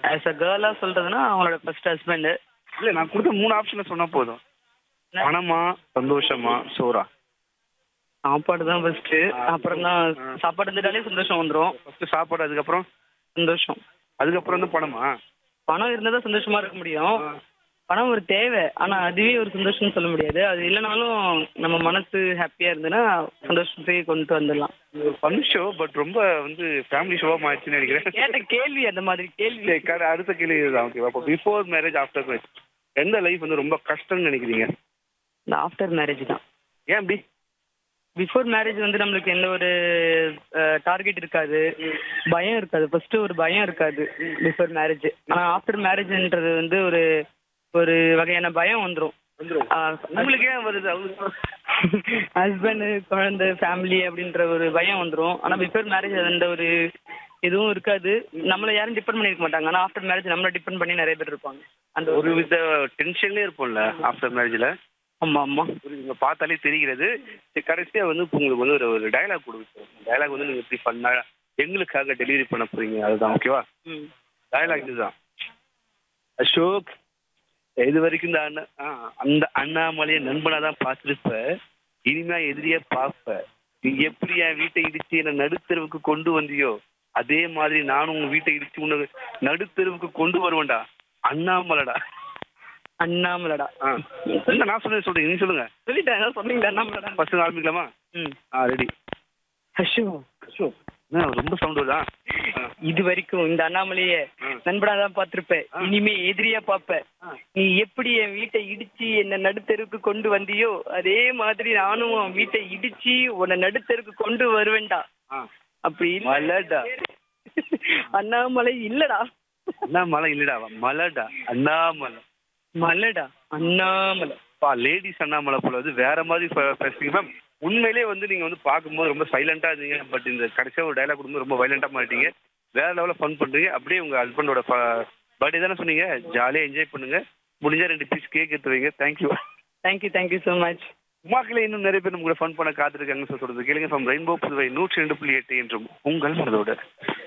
As a கேர்ளா சொல்றதுன்னா அவங்களோட first husband இல்ல நான் கொடுத்த மூணு ஆப்ஷன்ல சொன்னா போதும் பணமா சந்தோஷமா சோறா சாப்பாடு தான் ஃபர்ஸ்ட் அப்புறம் தான் சாப்பாடு இருந்துட்டாலே சந்தோஷம் வந்துடும் ஃபர்ஸ்ட் சாப்பாடு அதுக்கப்புறம் சந்தோஷம் அதுக்கப்புறம் வந்து பணமா பணம் இருந்தால் தான் சந்தோஷமா இருக்க முடியும் பணம் ஒரு தேவை ஆனா அதுவே ஒரு சந்தோஷம்னு சொல்ல முடியாது அது இல்லைனாலும் நம்ம மனசு ஹாப்பியா இருந்ததுன்னா சந்தோஷத்தையே கொண்டு வந்துடலாம் இது ஒரு ஃபன் ஷோ பட் ரொம்ப வந்து ஃபேமிலி ஷோவா மாறிச்சுன்னு நினைக்கிறேன் கேட்ட கேள்வி அந்த மாதிரி கேள்வி சரி, கர- அடுத்த கேள்வி இதுதான் ஓகேவா அப்போ பிஃபோர் மேரேஜ் ஆஃப்டர் மேரேஜ் எந்த லைஃப் வந்து ரொம்ப கஷ்டம்னு நினைக்கிறீங்க இந்த ஆஃப்டர் மேரேஜ் தான் ஏன் அப்படி பிஃபோர் மேரேஜ் வந்து நம்மளுக்கு எந்த ஒரு டார்கெட் இருக்காது பயம் இருக்காது ஃபர்ஸ்ட் ஒரு பயம் இருக்காது பிஃபோர் மேரேஜ் ஆனா ஆஃப்டர் மேரேஜ்ன்றது வந்து ஒரு ஒரு வகையான பயம் வந்துடும் வந்துரும் உங்களுக்கு ஏன் வருது அவங்களுக்கு ஹஸ்பண்ட் குழந்தை ஃபேமிலி அப்படின்ற ஒரு பயம் வந்துடும் ஆனா பிஃபோர் மேரேஜ் அந்த ஒரு எதுவும் இருக்காது நம்மள யாரும் டிபெண்ட் பண்ணிருக்க மாட்டாங்க ஆனா ஆஃப்டர் மேரேஜ் நம்மள டிபெண்ட் பண்ணி நிறைய பேர் இருப்பாங்க அந்த ஒரு வித டென்ஷன்லேயே இருப்போம்ல ஆஃப்டர் மேரேஜில் ஆமா ஆமா இங்க பார்த்தாலே தெரிகிறது சரி, கடைசியா வந்து இப்ப உங்களுக்கு வந்து ஒரு ஒரு டயலாக் கொடுக்கும் டயலாக் வந்து நீங்க எப்படி பண்ணா எங்களுக்காக டெலிவரி பண்ண போறீங்க அதுதான் ஓகேவா ம் டயலாக் இதுதான் அசோக் இது வரைக்கும் இந்த அண்ணா ஆ, அந்த அண்ணாமலையை நண்பனா தான் பார்த்துருப்ப இனிமே எதிரியா பார்ப்ப நீ எப்படி என் வீட்டை இடிச்சு என்ன நடுத்தெருவுக்கு கொண்டு வந்தியோ அதே மாதிரி நானும் உங்க வீட்டை இடிச்சு உன்னை நடுத்தெருவுக்கு கொண்டு வருவேன்டா அண்ணாமலைடா அண்ணாமலடா ஆ இல்ல நான் சொன்னது சொல்றேன் நீ சொல்லுங்க சொல்லிட்டேன் அதான் சொன்னீங்க அண்ணாமலடா ஃபர்ஸ்ட் ஆரம்பிக்கலாமா ம் ஆ ரெடி அஷோ அசோக் என்ன ரொம்ப சவுண்ட் வருதா ஆ. இது வரைக்கும் இந்த அண்ணாமலைய ஆ. நண்பனா தான் பார்த்திருப்ப ஆ. இனிமே எதிரியா பாப்ப ஆ. நீ எப்படி என் வீட்டை இடிச்சு என்ன நடுத்தெருக்கு கொண்டு வந்தியோ அதே மாதிரி நானும் உன் வீட்டை இடிச்சு உன்னை நடுத்தெருக்கு கொண்டு வருவேன்டா ஆ அப்படி இல்ல மலடா அண்ணாமலை இல்லடா அண்ணாமலை இல்லடா மலடா அண்ணாமலை மலடா அண்ணாமலை பா லேடிஸ் அண்ணாமலை போல வந்து வேற மாதிரி பே- பேசுறீங்க மேம் உண்மையிலேயே வந்து நீங்க வந்து பார்க்கும்போது ரொம்ப சைலண்டா இருந்தீங்க பட் இந்த கடைசியா ஒரு டைலாக் கொடுக்கும்போது ரொம்ப வைலண்டா மாட்டீங்க வேற லெவலில் ஃபன் பண்றீங்க அப்படியே உங்க ஹஸ்பண்டோட பர்த்டே தானே சொன்னீங்க ஜாலியா என்ஜாய் பண்ணுங்க முடிஞ்சா ரெண்டு பீஸ் கேக் எடுத்து வைங்க thank you thank you thank you so much உமாக்கில் இன்னும் நிறைய பேர் உங்களை ஃபன் பண்ண காத்திருக்காங்கன்னு சொல்றது கேளுங்க ஃப்ரம் ரெயின்போ புதுவை நூற்றி ரெண்டு புள்ளி எட்டு என்றும் உங்கள் மனதோட